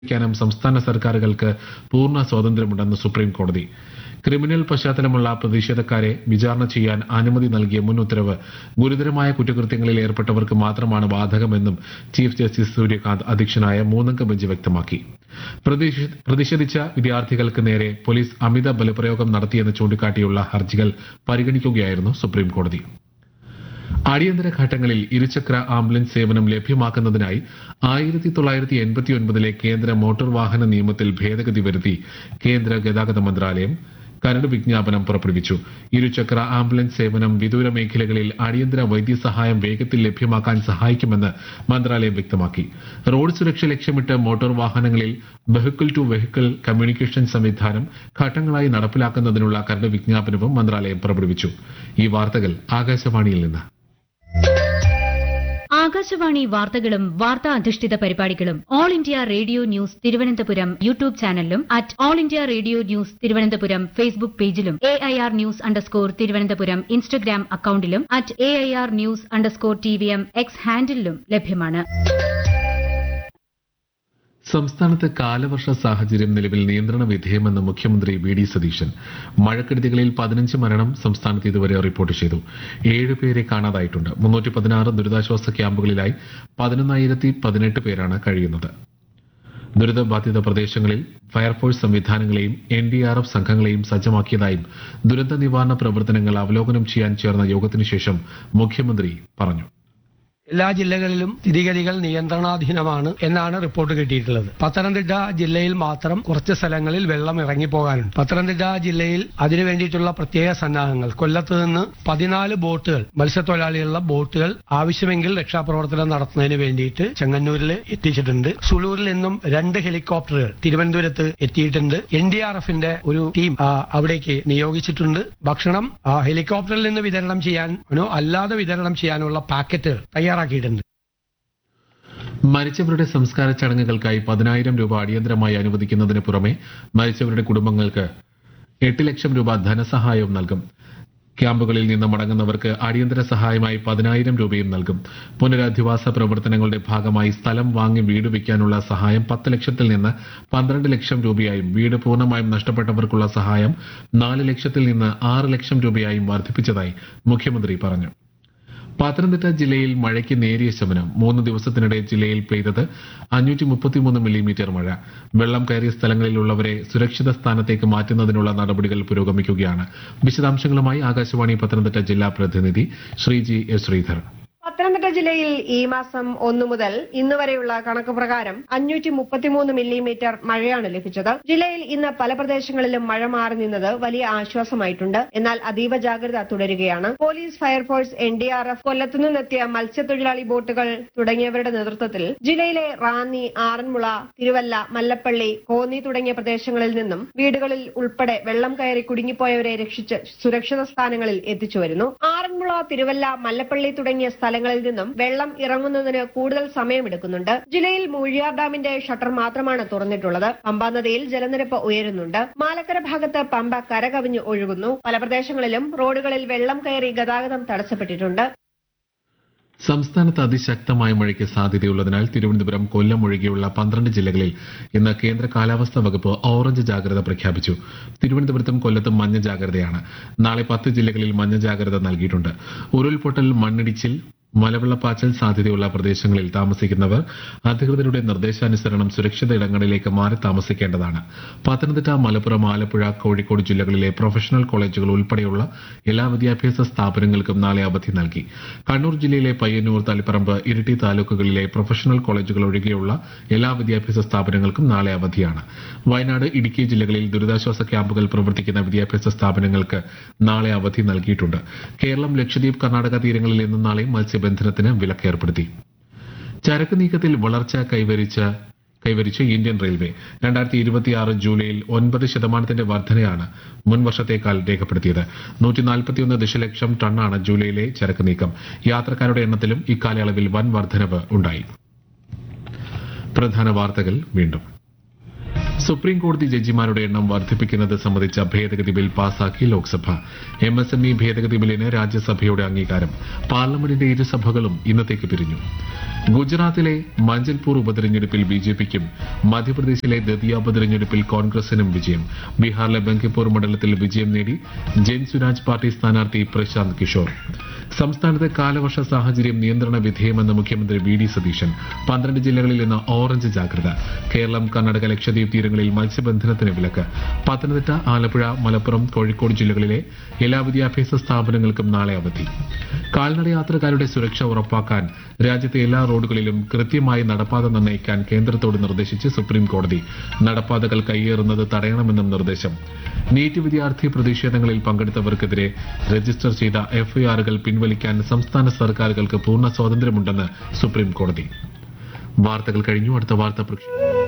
ക്കാനും സംസ്ഥാന സർക്കാരുകൾക്ക് പൂർണ്ണ സ്വാതന്ത്ര്യമുണ്ടെന്ന് സുപ്രീം കോടതി ക്രിമിനൽ പശ്ചാത്തലമുള്ള പ്രതിഷേധക്കാരെ വിചാരണ ചെയ്യാൻ അനുമതി നൽകിയ മുൻ ഉത്തരവ് ഗുരുതരമായ കുറ്റകൃത്യങ്ങളിൽ ഏർപ്പെട്ടവർക്ക് മാത്രമാണ് ബാധകമെന്നും ചീഫ് ജസ്റ്റിസ് സൂര്യകാന്ത് അധ്യക്ഷനായ മൂന്നംഗ ബെഞ്ച് വ്യക്തമാക്കി പ്രതിഷേ- പ്രതിഷേധിച്ച വിദ്യാർത്ഥികൾക്ക് നേരെ പോലീസ് അമിത ബലപ്രയോഗം നടത്തിയെന്ന് ചൂണ്ടിക്കാട്ടിയുള്ള ഹർജികൾ പരിഗണിക്കുകയായിരുന്നു സുപ്രീം കോടതി അടിയന്തര ഘട്ടങ്ങളിൽ ഇരുചക്ര ആംബുലൻസ് സേവനം ലഭ്യമാക്കുന്നതിനായി ആയിരത്തി തൊള്ളായിരത്തി എൺപത്തി ഒൻപതിലെ കേന്ദ്ര മോട്ടോർ വാഹന നിയമത്തിൽ ഭേദഗതി വരുത്തി കേന്ദ്ര ഗതാഗത മന്ത്രാലയം കരട് വിജ്ഞാപനം പുറപ്പെടുവിച്ചു ഇരുചക്ര ആംബുലൻസ് സേവനം വിദൂര മേഖലകളിൽ അടിയന്തര വൈദ്യസഹായം വേഗത്തിൽ ലഭ്യമാക്കാൻ സഹായിക്കുമെന്ന് മന്ത്രാലയം വ്യക്തമാക്കി റോഡ് സുരക്ഷ ലക്ഷ്യമിട്ട് മോട്ടോർ വാഹനങ്ങളിൽ വെഹിക്കിൾ ടു വെഹിക്കിൾ കമ്മ്യൂണിക്കേഷൻ സംവിധാനം ഘട്ടങ്ങളായി നടപ്പിലാക്കുന്നതിനുള്ള കരട് വിജ്ഞാപനവും മന്ത്രാലയം പുറപ്പെടുവിച്ചു ഈ വാർത്തകൾ ആകാശവാണിയിൽ നിന്ന് ആകാശവാണി വാർത്തകളും വാർത്താ അധിഷ്ഠിത പരിപാടികളും all India radio news Thiruvananthapuram YouTube ചാനലിലും at all India radio news Thiruvananthapuram Facebook പേജിലും A I R news underscore Thiruvananthapuram Instagram അക്കൌണ്ടിലും at A I R news underscore T V M X ഹാൻഡിലും ലഭ്യമാണ് സംസ്ഥാനത്ത് കാലവർഷ സാഹചര്യം നിലവിൽ നിയന്ത്രണ വിധേയമെന്ന് മുഖ്യമന്ത്രി വി ഡി സതീശൻ മഴക്കെടുതികളിൽ പതിനഞ്ച് മരണം സംസ്ഥാനത്ത് ഇതുവരെ റിപ്പോർട്ട് ചെയ്തു ഏഴ് പേരെ കാണാതായിട്ടുണ്ട് മുന്നൂറ്റി പതിനാറ് ദുരിതാശ്വാസ ക്യാമ്പുകളിലായി പതിനൊന്നായിരത്തി പതിനെട്ട് പേരാണ് കഴിയുന്നത് ദുരിതബാധിത പ്രദേശങ്ങളിൽ ഫയർഫോഴ്സ് സംവിധാനങ്ങളെയും എൻ ഡി ആർ എഫ് സംഘങ്ങളെയും സജ്ജമാക്കിയതായും ദുരന്ത നിവാരണ പ്രവർത്തനങ്ങൾ അവലോകനം ചെയ്യാൻ ചേർന്ന യോഗത്തിനു ശേഷം മുഖ്യമന്ത്രി പറഞ്ഞു എല്ലാ ജില്ലകളിലും സ്ഥിതിഗതികൾ നിയന്ത്രണാധീനമാണ് എന്നാണ് റിപ്പോർട്ട് കിട്ടിയിട്ടുള്ളത് പത്തനംതിട്ട ജില്ലയിൽ മാത്രം കുറച്ച് സ്ഥലങ്ങളിൽ വെള്ളം ഇറങ്ങിപ്പോകാനുണ്ട് പത്തനംതിട്ട ജില്ലയിൽ അതിനു വേണ്ടിയിട്ടുള്ള പ്രത്യേക സന്നാഹങ്ങൾ കൊല്ലത്ത് നിന്ന് പതിനാല് ബോട്ടുകൾ മത്സ്യത്തൊഴിലാളികളുള്ള ബോട്ടുകൾ ആവശ്യമെങ്കിൽ രക്ഷാപ്രവർത്തനം നടത്തുന്നതിന് വേണ്ടിയിട്ട് ചെങ്ങന്നൂരിൽ എത്തിച്ചിട്ടുണ്ട് സുളൂരിൽ നിന്നും രണ്ട് ഹെലികോപ്റ്ററുകൾ തിരുവനന്തപുരത്ത് എത്തിയിട്ടുണ്ട് എൻ ഡി ആർ എഫിന്റെ ഒരു ടീം ആ, അവിടേക്ക് നിയോഗിച്ചിട്ടുണ്ട് ഭക്ഷണം ആ, ഹെലികോപ്റ്ററിൽ നിന്ന് വിതരണം ചെയ്യാനോ അല്ലാതെ വിതരണം ചെയ്യാനുള്ള പാക്കറ്റുകൾ തയ്യാറാക്കിയിട്ടുണ്ട് മരിച്ചവരുടെ സംസ്കാര ചടങ്ങുകൾക്കായി പതിനായിരം രൂപ അടിയന്തരമായി അനുവദിക്കുന്നതിന് പുറമെ മരിച്ചവരുടെ കുടുംബങ്ങൾക്ക് എട്ട് ലക്ഷം രൂപ ധനസഹായവും നൽകും ക്യാമ്പുകളിൽ നിന്ന് മടങ്ങുന്നവർക്ക് അടിയന്തര സഹായമായി പതിനായിരം രൂപയും നൽകും പുനരധിവാസ പ്രവർത്തനങ്ങളുടെ ഭാഗമായി സ്ഥലം വാങ്ങി വീട് വയ്ക്കാനുള്ള സഹായം പത്ത് ലക്ഷത്തിൽ നിന്ന് പന്ത്രണ്ട് ലക്ഷം രൂപയായും വീട് പൂർണ്ണമായും നഷ്ടപ്പെട്ടവർക്കുള്ള സഹായം നാല് ലക്ഷത്തിൽ നിന്ന് ആറ് ലക്ഷം രൂപയായും വർദ്ധിപ്പിച്ചതായി മുഖ്യമന്ത്രി പറഞ്ഞു പത്തനംതിട്ട ജില്ലയിൽ മഴയ്ക്ക് നേരിയ ശമനം മൂന്ന് ദിവസത്തിനിടെ ജില്ലയിൽ പെയ്തത് അഞ്ഞൂറ്റി മുപ്പത്തിമൂന്ന് മില്ലിമീറ്റർ മഴ വെള്ളം കയറിയ സ്ഥലങ്ങളിലുള്ളവരെ സുരക്ഷിത സ്ഥാനത്തേക്ക് മാറ്റുന്നതിനുള്ള നടപടികൾ പുരോഗമിക്കുകയാണ് വിശദാംശങ്ങളുമായി ആകാശവാണി പത്തനംതിട്ട ജില്ലാ പ്രതിനിധി ശ്രീജി എസ് ശ്രീധർ പത്തനംതിട്ട ജില്ലയിൽ ഈ മാസം ഒന്നു മുതൽ ഇന്ന് വരെയുള്ള കണക്ക് പ്രകാരം അഞ്ഞൂറ്റി മുപ്പത്തിമൂന്ന് മില്ലിമീറ്റർ മഴയാണ് ലഭിച്ചത് ജില്ലയിൽ ഇന്ന് പല പ്രദേശങ്ങളിലും മഴ മാറി നിന്നത് വലിയ ആശ്വാസമായിട്ടുണ്ട് എന്നാൽ അതീവ ജാഗ്രത തുടരുകയാണ് police fire force N D R F കൊല്ലത്തു നിന്നെത്തിയ മത്സ്യത്തൊഴിലാളി ബോട്ടുകൾ തുടങ്ങിയവരുടെ നേതൃത്വത്തിൽ ജില്ലയിലെ റാന്നി ആറന്മുള തിരുവല്ല മല്ലപ്പള്ളി കോന്നി തുടങ്ങിയ പ്രദേശങ്ങളിൽ നിന്നും വീടുകളിൽ ഉൾപ്പെടെ വെള്ളം കയറി കുടുങ്ങിപ്പോയവരെ രക്ഷിച്ച് സുരക്ഷിത സ്ഥാനങ്ങളിൽ എത്തിച്ചുവരുന്നു ആറന്മുള തിരുവല്ല മല്ലപ്പള്ളി തുടങ്ങിയ സ്ഥലങ്ങളിൽ നിന്നും വെള്ളം ഇറങ്ങുന്നതിന് കൂടുതൽ സമയമെടുക്കുന്നുണ്ട് ജില്ലയിൽ മൂഴിയാർ ഡാമിന്റെ ഷട്ടർ മാത്രമാണ് തുറന്നിട്ടുള്ളത് പമ്പാ നദിയിൽ ജലനിരപ്പ് ഉയരുന്നുണ്ട് മാലക്കര ഭാഗത്ത് പമ്പ കരകവിഞ്ഞ് ഒഴുകുന്നു പല പ്രദേശങ്ങളിലും റോഡുകളിൽ വെള്ളം കയറി ഗതാഗതം തടസ്സപ്പെട്ടിട്ടുണ്ട് സംസ്ഥാനത്ത് അതിശക്തമായ മഴയ്ക്ക് സാധ്യതയുള്ളതിനാൽ തിരുവനന്തപുരം കൊല്ലം ഒഴികെയുള്ള പന്ത്രണ്ട് ജില്ലകളിൽ ഇന്ന് കേന്ദ്ര കാലാവസ്ഥാ വകുപ്പ് ഓറഞ്ച് ജാഗ്രത പ്രഖ്യാപിച്ചു തിരുവനന്തപുരത്തും കൊല്ലത്തും മഞ്ഞ ജാഗ്രതയാണ് നാളെ പത്ത് ജില്ലകളിൽ മഞ്ഞ ജാഗ്രത നൽകിയിട്ടുണ്ട് ഉരുൾപൊട്ടൽ മണ്ണിടിച്ചിൽ മലവെള്ളപ്പാച്ചൽ സാധ്യതയുള്ള പ്രദേശങ്ങളിൽ താമസിക്കുന്നവർ അധികൃതരുടെ നിർദ്ദേശാനുസരണം സുരക്ഷിത ഇടങ്ങളിലേക്ക് മാറി താമസിക്കേണ്ടതാണ് പത്തനംതിട്ട മലപ്പുറം ആലപ്പുഴ കോഴിക്കോട് ജില്ലകളിലെ പ്രൊഫഷണൽ കോളേജുകൾ ഉൾപ്പെടെയുള്ള എല്ലാ വിദ്യാഭ്യാസ സ്ഥാപനങ്ങൾക്കും നാളെ അവധി നൽകി കണ്ണൂർ ജില്ലയിലെ പയ്യന്നൂർ തളിപ്പറമ്പ് ഇരിട്ടി താലൂക്കുകളിലെ പ്രൊഫഷണൽ കോളേജുകൾ ഒഴികെയുള്ള എല്ലാ വിദ്യാഭ്യാസ സ്ഥാപനങ്ങൾക്കും നാളെ അവധിയാണ് വയനാട് ഇടുക്കി ജില്ലകളിൽ ദുരിതാശ്വാസ ക്യാമ്പുകൾ പ്രവർത്തിക്കുന്ന വിദ്യാഭ്യാസ സ്ഥാപനങ്ങൾക്ക് നാളെ അവധി നൽകിയിട്ടുണ്ട് കേരളം ലക്ഷദ്വീപ് കർണാടക തീരങ്ങളിൽ ഇന്നും നാളെയും മത്സ്യബന്ധനത്തിന് വിലക്കേർപ്പെടുത്തി ചരക്ക് നീക്കത്തിൽ വളർച്ച കൈവരിച്ച കൈവരിച്ച് ഇന്ത്യൻ റെയിൽവേ രണ്ടായിരത്തി ഇരുപത്തിയാറ് ജൂലൈയിൽ ഒൻപത് ശതമാനത്തിന്റെ വർധനയാണ് മുൻ വർഷത്തേക്കാൾ രേഖപ്പെടുത്തിയത് നൂറ്റി നാൽപ്പത്തിയൊന്ന് ദശലക്ഷം ടണ്ണാണ് ജൂലൈയിലെ ചരക്ക് നീക്കം യാത്രക്കാരുടെ എണ്ണത്തിലും ഇക്കാലയളവിൽ വൻ വർധനവ് ഉണ്ടായി പ്രധാന വാർത്തകൾ വീണ്ടും സുപ്രീം കോടതി ജഡ്ജിമാരുടെ എണ്ണം വർദ്ധിപ്പിക്കുന്നത് സംബന്ധിച്ച ഭേദഗതി ബിൽ പാസാക്കി Lok Sabha M S M E ഭേദഗതി ബില്ലിന് രാജ്യസഭയുടെ അംഗീകാരം പാർലമെന്റിന്റെ ഇരുസഭകളും ഇന്നത്തേക്ക് പിരിഞ്ഞു ഗുജറാത്തിലെ മഞ്ചൽപൂർ ഉപതെരഞ്ഞെടുപ്പിൽ ബി ജെ പിക്കും മധ്യപ്രദേശിലെ ദതിയ ഉപതെരഞ്ഞെടുപ്പിൽ കോൺഗ്രസിനും വിജയം ബീഹാറിലെ ബങ്കിപ്പൂർ മണ്ഡലത്തിൽ വിജയം നേടി ജൻ സുരാജ് പാർട്ടി സ്ഥാനാർത്ഥി പ്രശാന്ത് കിഷോർ സംസ്ഥാനത്തെ കാലവർഷ സാഹചര്യം നിയന്ത്രണ വിധേയമെന്ന് മുഖ്യമന്ത്രി വി ഡി സതീശൻ പന്ത്രണ്ട് ജില്ലകളിൽ ഇന്ന് ഓറഞ്ച് ജാഗ്രത കേരളം കർണാടക ലക്ഷദ്വീപ് തീരങ്ങളിൽ മത്സ്യബന്ധനത്തിന് വിലക്ക് പത്തനംതിട്ട ആലപ്പുഴ മലപ്പുറം കോഴിക്കോട് ജില്ലകളിലെ എല്ലാ വിദ്യാഭ്യാസ സ്ഥാപനങ്ങൾക്കും നാളെ അവധി കാൽനട യാത്രക്കാരുടെ സുരക്ഷ ഉറപ്പാക്കാൻ രാജ്യത്തെ എല്ലാ റോഡുകളിലും കൃത്യമായി നടപ്പാത നിർണ്ണയിക്കാൻ കേന്ദ്രത്തോട് നിർദ്ദേശിച്ച് സുപ്രീം കോടതി നടപ്പാതകൾ കയ്യേറുന്നത് തടയണമെന്നും നിർദ്ദേശം നീറ്റ് വിദ്യാർത്ഥി പ്രതിഷേധങ്ങളിൽ പങ്കെടുത്തവർക്കെതിരെ രജിസ്റ്റർ ചെയ്ത എഫ്ഐആറുകൾ പിൻവലിക്കാൻ സംസ്ഥാന സർക്കാരുകൾക്ക് പൂർണ്ണ സ്വാതന്ത്ര്യമുണ്ടെന്ന് സുപ്രീം കോടതി വാർത്തകൾ കഴിഞ്ഞു അടുത്ത വാർത്ത പ്രക്ഷേപണം